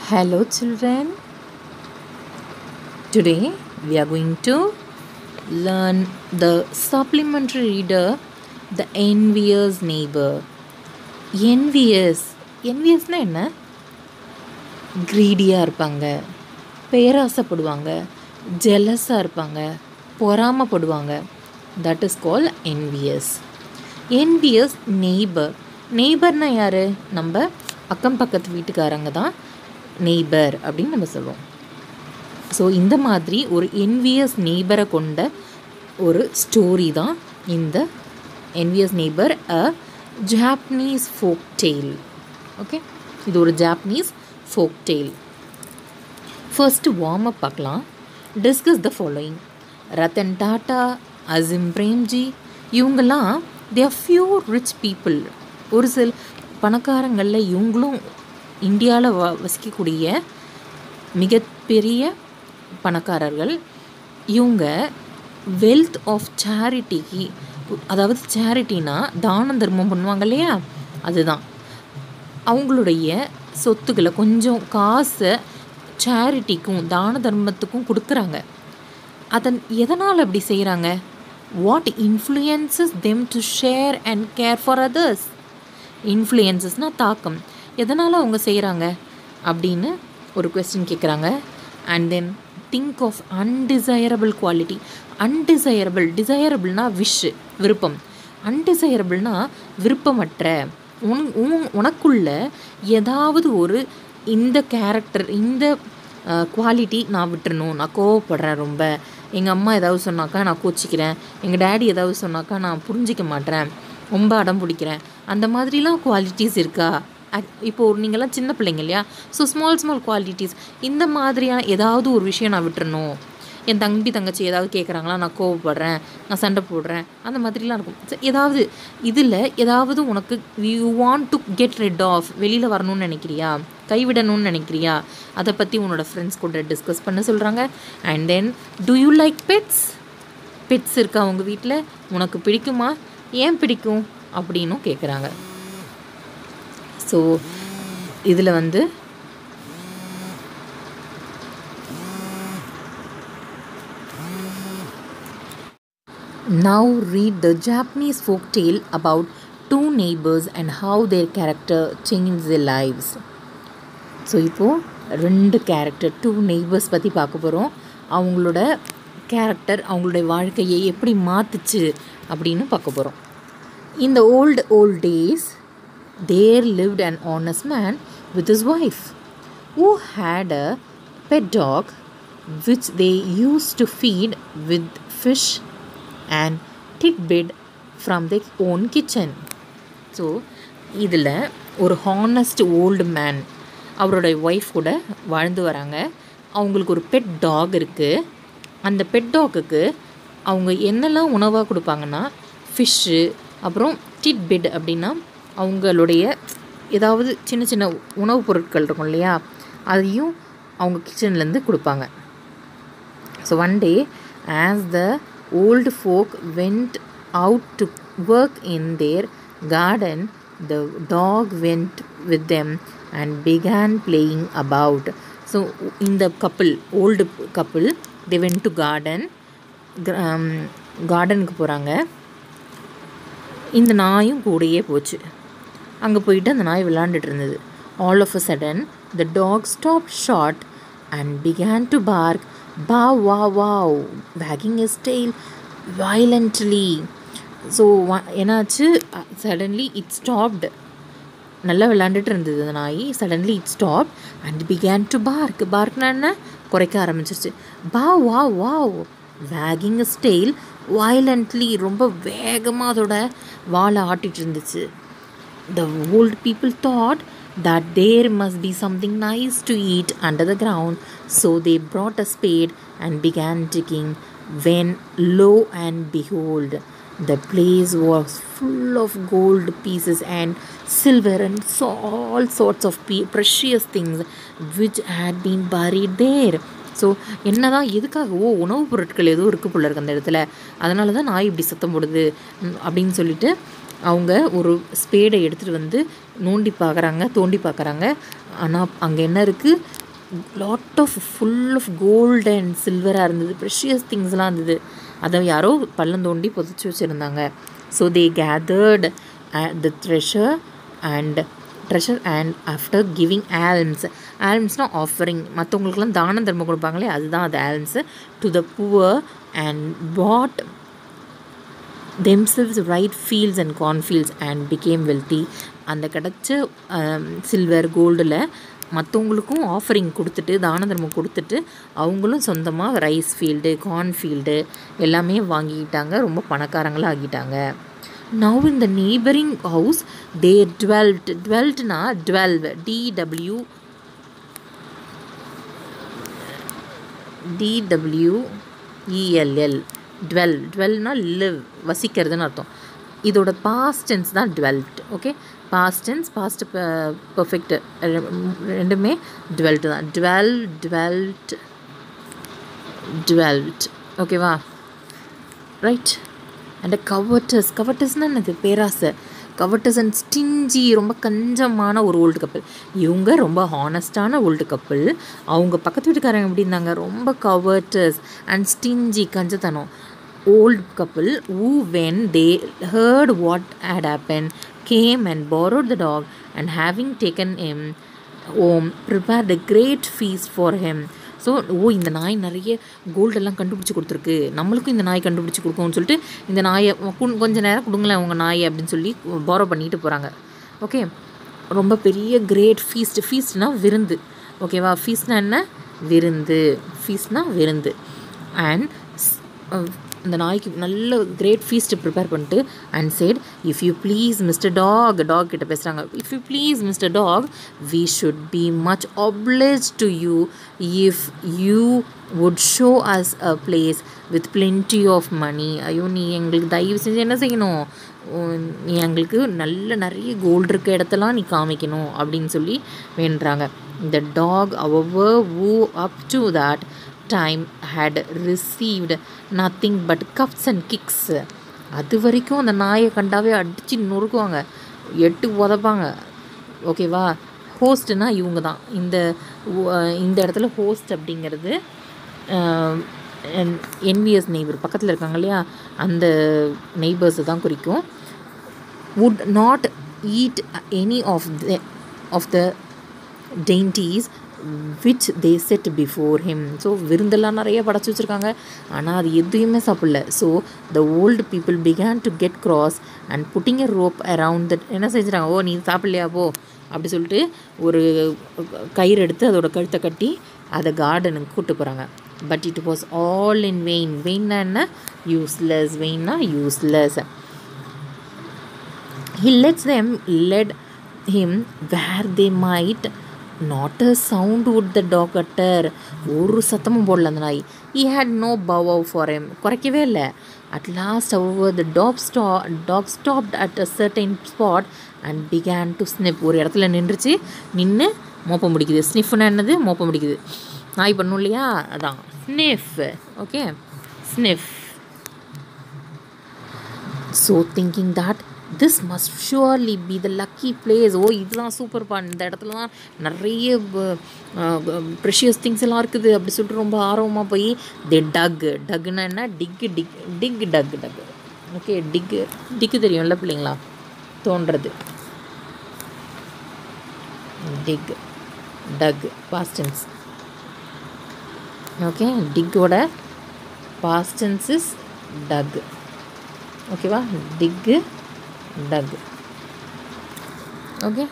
Hello, children. Today we are going to learn the supplementary reader, The Envious Neighbor. Envious. Enviousனா என்ன க்ரீடியாக இருப்பாங்க பேராசைப்படுவாங்க ஜெலஸாக இருப்பாங்க பொறாமப்படுவாங்க that is call envious envious neighbour நெய்பர்னா யார் நம்ம அக்கம் பக்கத்து வீட்டுக்காரங்க தான் நெய்பர் அப்படின்னு நம்ம சொல்லுவோம் ஸோ இந்த மாதிரி ஒரு என்வியஸ் நெய்பரை கொண்ட ஒரு ஸ்டோரி தான் இந்த envious neighbour a Japanese folk tale okay இது ஒரு Japanese folk tale first warm up பார்க்கலாம் discuss the following Ratan Tata Azim Premji இவங்கெல்லாம் they are few rich people ஒரு சில பணக்காரங்களில் இவங்களும் இந்தியாவில் வ வசிக்கக்கூடிய மிகப்பெரிய பணக்காரர்கள் இவங்க வெல்த் ஆஃப் சேரிட்டிக்கு அதாவது சேரிட்டினா தான தர்மம் பண்ணுவாங்க இல்லையா அதுதான் அவங்களுடைய சொத்துக்களை கொஞ்சம் காசை சேரிட்டிக்கும் தான தர்மத்துக்கும் கொடுக்குறாங்க அதன் எதனால் அப்படி செய்கிறாங்க what influences them to share and care for others இன்ஃப்ளூயன்சஸ்னால் தாக்கம் எதனால் அவங்க செய்கிறாங்க அப்படின்னு ஒரு கொஸ்டின் கேட்குறாங்க and then think of undesirable quality undesirable டிசையரபிள்னா விஷ் விருப்பம் அன்டிசையரபிள்னா விருப்பமற்ற உன் உன் உனக்குள்ள ஏதாவது ஒரு இந்த கேரக்டர் இந்த குவாலிட்டி நான் விட்டுறணும் நான் கோவப்படுறேன் ரொம்ப எங்கள் அம்மா ஏதாவது சொன்னாக்கா நான் கோச்சிக்கிறேன் எங்கள் டேடி ஏதாவது சொன்னாக்கா நான் புரிஞ்சிக்க மாட்டேன் ரொம்ப அடம் பிடிக்கிறேன் அந்த மாதிரிலாம் குவாலிட்டிஸ் இருக்கா இப்போது நீங்கள்லாம் சின்ன பிள்ளைங்க இல்லையா ஸோ ஸ்மால் ஸ்மால் குவாலிட்டிஸ் இந்த மாதிரியான ஏதாவது ஒரு விஷயம் நான் விட்டுறணும் என் தம்பி தங்கச்சி ஏதாவது கேட்குறாங்களா நான் கோவப்படுறேன் நான் சண்டை போடுறேன் அந்த மாதிரிலாம் இருக்கும் ஏதாவது இதில் ஏதாவது உனக்கு you want to get rid of வெளியில் வரணும்னு நினைக்கிறியா கைவிடணும்னு நினைக்கிறியா அதை பற்றி உன்னோட ஃப்ரெண்ட்ஸ் கூட டிஸ்கஸ் பண்ண சொல்கிறாங்க and then do you like pets pets இருக்கா உங்கள் வீட்டில் உனக்கு பிடிக்குமா ஏன் பிடிக்கும் அப்படின்னும் கேட்குறாங்க ஸோ இதில் வந்து Now read the Japanese folk tale about two neighbors and how their character changed their lives. So இப்போது ரெண்டு கேரக்டர் டூ நெய்பர்ஸ் பற்றி பார்க்க போகிறோம் அவங்களோட கேரக்டர் அவங்களுடைய வாழ்க்கையை எப்படி மாற்றுச்சு அப்படின்னு பார்க்க போகிறோம் இந்த old old days there lived an honest man with his wife who had a pet dog which they used to feed with fish and tidbit from the own kitchen so இதில் ஒரு honest old man அவரோட wife கூட வாழ்ந்து வராங்க அவங்களுக்கு ஒரு bed talk இருக்குது அந்த பெட் டாக்குக்கு அவங்க என்னெல்லாம் உணவாக கொடுப்பாங்கன்னா ஃபிஷ்ஷு அப்புறம் டிட்பிட் அப்படின்னா அவங்களுடைய ஏதாவது சின்ன சின்ன உணவுப் பொருட்கள் இருக்கும் இல்லையா அதையும் அவங்க கிச்சன்லேருந்து கொடுப்பாங்க so one day as the old folk went out to work in their garden, the dog went with them and began playing about. So, in the couple, old couple, they went to garden. கார்டனுக்கு போகிறாங்க இந்த நாயும் கூடயே போச்சு அங்கே போயிட்டு அந்த நாய் விளாண்டுட்டு இருந்தது all of a sudden the dog stop short and began to bark bow wow wow wagging his tail violently so என்னாச்சு சடன்லி இட் ஸ்டாப்டு நல்லா விளாண்டுட்டு இருந்தது அந்த நாய் suddenly it stop and began to bark பார்க்னா என்ன குறைக்க ஆரம்பிச்சிருச்சு பா வா வாவ் வேகிங் ஸ்டெயில் வயலண்ட்லி ரொம்ப வேகமாக அதோட வாழை ஆட்டிகிட்டு இருந்துச்சு the old people thought that there must be something nice to eat under the ground. So they brought a spade and began digging. When lo and behold, the place was full of gold pieces and silver and so all sorts of precious things which had been buried there. So என்ன தான் எதுக்காகவோ உணவுப் பொருட்கள் எதுவும் இருக்குது போல இருக்கு அந்த இடத்துல அதனால தான் நாய் இப்படி சத்தம் போடுது அப்படின்னு சொல்லிட்டு அவங்க ஒரு ஸ்பேடை எடுத்துகிட்டு வந்து நோண்டி பார்க்குறாங்க தோண்டி பார்க்குறாங்க ஆனால் அங்கே என்ன இருக்குது lot of full of gold and சில்வராக இருந்தது ப்ரெஷியஸ் திங்ஸ்லாம் இருந்தது அதை யாரோ பள்ளம் தோண்டி புதைச்சி வச்சுருந்தாங்க so they gathered the treasure and treasure and after giving alms ஆல்ம்ஸ்னால் ஆஃபரிங் மற்றவங்களுக்குலாம் தானம் தர்மம் கொடுப்பாங்களே அதுதான் அது alms to the poor and bought themselves right fields and cornfields and became wealthy அந்த கிடச்ச சில்வர் கோல்டில் மற்றவங்களுக்கும் ஆஃபரிங் கொடுத்துட்டு தான தர்மம் கொடுத்துட்டு அவங்களும் சொந்தமாக ரைஸ் ஃபீல்டு கார்ன் ஃபீல்டு எல்லாமே வாங்கிக்கிட்டாங்க ரொம்ப பணக்காரங்களாக ஆகிட்டாங்க now in the neighbouring house they dwelt டுவெல்ட்னா டுவெல்வ் டிடபிள்யூ டிடபிள்யூஇஎல்எல் டுவெல் டுவெல்னா லிவ் வசிக்கிறதுன்னு அர்த்தம் இதோட பாஸ்ட் டென்ஸ் தான் dwelt okay past tense past perfect ரெண்டுமே டுவெல்ட் தான் டுவெல் டுவெல்ட் டுவெல்ட் ஓகேவா ரைட் அண்ட் கவர்டஸ் கவர்டஸ்னால் என்னது பேராசை கவர்டஸ் அண்ட் ஸ்டிஞ்சி ரொம்ப கஞ்சமான ஒரு ஓல்டு கப்பல் இவங்க ரொம்ப ஹானஸ்டான ஓல்டு கப்பல் அவங்க பக்கத்து வீட்டுக்காரங்க எப்படி இருந்தாங்க ரொம்ப கவர்டஸ் அண்ட் ஸ்டிஞ்சி கஞ்சத்தனம் old couple who when they heard what had happened came and borrowed the dog and having taken him home prepared a great feast for him so ஓ இந்த நாய் நிறைய கோல்டெல்லாம் கண்டுபிடிச்சி கொடுத்துருக்கு நம்மளுக்கும் இந்த நாய் கண்டுபிடிச்சி கொடுக்கும்னு சொல்லிட்டு இந்த நாயை கு- கொஞ்ச நேரம் கொடுங்களேன் உங்கள் நாயை அப்படின்னு சொல்லி பாரோ பண்ணிட்டு போகிறாங்க ஓகே ரொம்ப பெரிய கிரேட் ஃபீஸ்ட் ஃபீஸ்ட்னா விருந்து ஓகேவா ஃபீஸ்ட்னா என்ன விருந்து ஃபீஸ்ட்னா விருந்து அண்ட் அந்த நாய்க்கு நல்ல கிரேட் ஃபீஸ்ட் ப்ரிப்பேர் பண்ணிட்டு and said if you please mister dog dog கிட்ட பேசுகிறாங்க if you please mister dog we should be much obliged to you if you would show us a place with plenty of money ஐயோ நீ எங்களுக்கு தயவு செஞ்சு என்ன செய்யணும் உம், நீ எங்களுக்கு நல்ல நிறைய கோல்டு இருக்க இடத்தெல்லாம் நீ காமிக்கணும் அப்படின்னு சொல்லி வேண்டுறாங்க இந்த டாக் அவர் who up to that time had received nothing but cuffs and kicks அது வரைக்கும் அந்த நாயை கண்டாவே அடித்து நொறுக்குவாங்க எட்டு உதப்பாங்க ஓகேவா ஹோஸ்ட்னா இவங்க தான் இந்த உ- இந்த இடத்துல ஹோஸ்ட் அப்படிங்கிறது என்விஎஸ் நெய்பர் பக்கத்தில் இருக்காங்க இல்லையா அந்த நெய்பர்ஸை தான் குறிக்கும் would not eat any of the of the dainties which they set before him so விருந்தெல்லாம் நிறைய படைச்சி வச்சுருக்காங்க ஆனால் அது எதுவுமே சாப்பிடல so the old people began to get cross and putting a rope around the என்ன செஞ்சுறாங்க ஓ நீ சாப்பிடலையா போ அப்படி சொல்லிட்டு ஒரு கயிறு எடுத்து அதோட கழுத்தை கட்டி அதை கார்டனுக்கு கூட்டு போகிறாங்க but it was all in vain வெயின்னா என்ன யூஸ்லெஸ் வெயின்னா useless he lets them led him where they might not a sound would the dog utter ஒரு சத்தமும் போடல அந்த நாய் he had no bow wow for him குறைக்கவே இல்லை at last however the dog stop dog stopped at a certain spot and began to sniff ஒரு இடத்துல நின்றுச்சு நின்று மோப்பம் பிடிக்குது ஸ்னிஃப்னா என்னது மோப்பம் பிடிக்குது நாய் பண்ணும் இல்லையா அதான் sniff okay sniff so thinking that this must surely be the lucky place ஓ இதுதான் சூப்பர் பா இந்த இடத்துல தான் நிறைய ப்ரெஷியஸ் திங்ஸ் எல்லாம் இருக்குது அப்படி சொல்லிட்டு ரொம்ப ஆர்வமாக போய் தே டக் டக்குன்னா என்ன dig dig dig dug dug okay dig dig தெரியும்ல பிள்ளைங்களா தோன்றது டிக் டக் பாஸ்டன்ஸ் ஓகே டிக்கோட பாஸ்டன்ஸ் இஸ் டக் ஓகேவா dig dug okay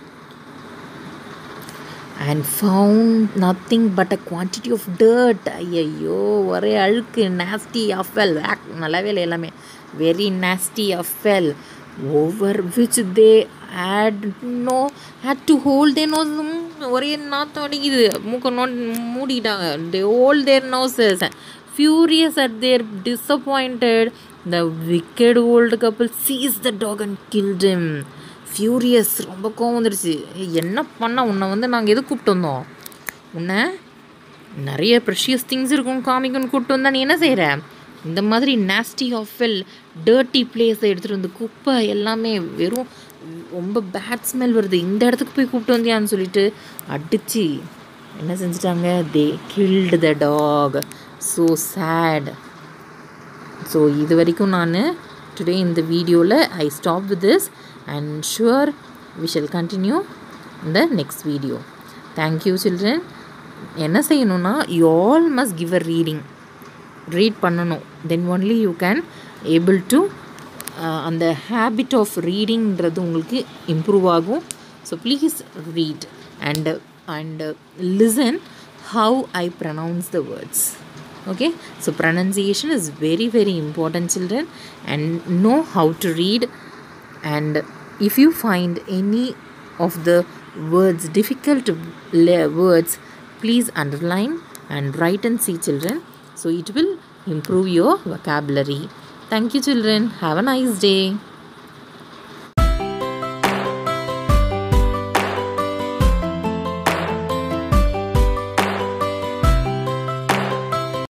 and found nothing but a quantity of dirt ஐயையோ ஒரே அழுக்கு நாஸ்டி அஃபெல் வேக் நல்லாவே இல்லை எல்லாமே very nasty offal over which they had no had to hold the nose ஒரே நாத்தம் அடிக்குது மூக்க நோ மூடிட்டாங்க they hold their noses furious at their disappointed the wicked old couple seized the dog and killed him furious ரொம்ப கோவம் வந்துடுச்சு ஏய், என்ன பண்ண உன்னை வந்து நாங்கள் எது கூப்பிட்டு வந்தோம் உன்னை நிறைய ப்ரெஷியஸ் திங்ஸ் இருக்கும் காமிக்கணும் கூப்பிட்டு வந்தா நீ என்ன செய்கிற இந்த மாதிரி நாஸ்டி ஆஃபெல் டர்ட்டி பிளேஸை எடுத்துகிட்டு வந்து குப்பை எல்லாமே வெறும் ரொம்ப பேட் ஸ்மெல் வருது இந்த இடத்துக்கு போய் கூப்பிட்டு வந்தியான்னு சொல்லிட்டு அடிச்சு என்ன செஞ்சிட்டாங்க they killed the dog so sad so இது வரைக்கும் நான் டுடே இந்த வீடியோவில் I stop with this and sure we shall continue இந்த நெக்ஸ்ட் வீடியோ தேங்க்யூ சில்ட்ரன் என்ன செய்யணும்னா you all must give a reading read பண்ணணும் then only you can able to அந்த ஹேபிட் ஆஃப் ரீடிங்கிறது உங்களுக்கு இம்ப்ரூவ் ஆகும் so please read and and listen how I pronounce the words okay so pronunciation is very very important children and know how to read and if you find any of the words difficult le- words please underline and write and see children so it will improve your vocabulary thank you children have a nice day